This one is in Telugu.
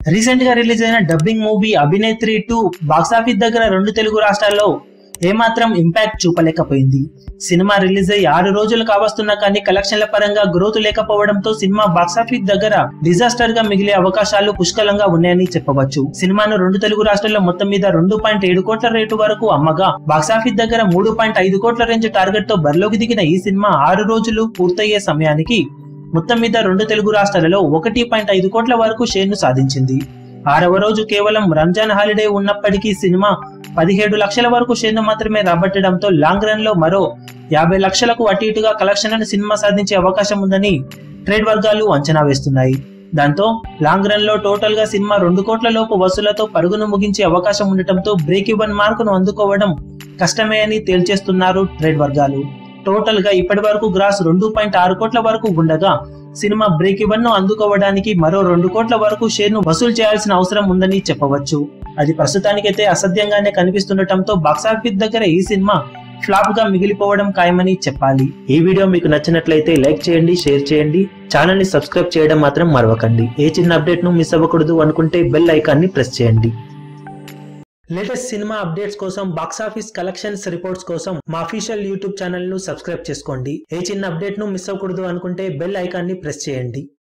రీసెంట్ గా రిలీజ్ అయిన dubbing movie Abhinetri two box office దగ్గర రెండు తెలుగు రాష్ట్రాల్లో ఏమాత్రం ఇంపాక్ట్ చూపలేకపోయింది సినిమా రిలీజ్ అయ్యి ఆరు రోజులు కావస్తున్నా కానీ కలెక్షన్ల పరంగా గ్రోత్ లేకపోవడంతో సినిమా బాక్సాఫీస్ దగ్గర డిజాస్టర్ గా మిగిలే అవకాశాలు పుష్కలంగా ఉన్నాయని చెప్పవచ్చు సినిమాను రెండు తెలుగు రాష్ట్రాల్లో మొత్తం మీద రెండు పాయింట్ ఏడు కోట్ల రేటు వరకు అమ్మగా బాక్సాఫీస్ దగ్గర మూడు పాయింట్ ఐదు కోట్ల రేంజ్ టార్గెట్ తో బరిలోకి దిగిన ఈ సినిమా ఆరు రోజులు పూర్తయ్యే సమయానికి మొత్తం మీద రెండు తెలుగు రాష్ట్రాలలో ఒకటి పాయింట్ ఐదు కోట్ల వరకు షేర్ను సాధించింది ఆరవ రోజు కేవలం రంజాన్ హాలిడే ఉన్నప్పటికీ సినిమా పదిహేడు లక్షల వరకు షేర్ను మాత్రమే రాబట్టడంతో లాంగ్ రన్ లో మరో యాభై లక్షలకు అటు ఇటుగా కలెక్షన్లను సినిమా సాధించే అవకాశం ఉందని ట్రేడ్ వర్గాలు అంచనా వేస్తున్నాయి దాంతో లాంగ్ రన్ లో టోటల్ గా సినిమా రెండు కోట్ల లోపు వసూలతో పరుగును ముగించే అవకాశం ఉండటంతో బ్రేక్ ఈవెన్ మార్కును అందుకోవడం కష్టమే అని తేల్చేస్తున్నారు ట్రేడ్ వర్గాలు టోటల్ గా ఇప్పటి వరకు గ్రాస్ రెండు పాయింట్ ఆరు కోట్ల వరకు ఉండగా సినిమా బ్రేక్ ఈవెన్ ను అందుకోవడానికి మరో రెండు కోట్ల వరకు షేర్ ను వసూలు చేయాల్సిన అవసరం ఉందని చెప్పవచ్చు అది ప్రస్తుతానికైతే అసాధ్యంగానే కనిపిస్తుండటంతో బాక్సాఫీస్ దగ్గర ఈ సినిమా ఫ్లాప్ గా మిగిలిపోవడం ఖాయమని చెప్పాలి ఈ వీడియో మీకు నచ్చినట్లయితే లైక్ చేయండి షేర్ చేయండి ఛానల్ ని సబ్స్క్రైబ్ చేయడం మాత్రం మరవకండి ఏ చిన్న అప్డేట్ ను మిస్ అవ్వకూడదు అనుకుంటే బెల్ ఐకాన్ ని ప్రెస్ చేయండి లేటెస్ట్ సినిమా అప్డేట్స్ కోసం బాక్సాఫీస్ కలెక్షన్స్ రిపోర్ట్స్ కోసం మా అఫీషియల్ యూట్యూబ్ ఛానల్ ను సబ్స్క్రైబ్ చేసుకోండి ఏ చిన్న అప్డేట్ ను మిస్ అవ్వకూడదు అనుకుంటే బెల్ ఐకాన్ ని ప్రెస్ చేయండి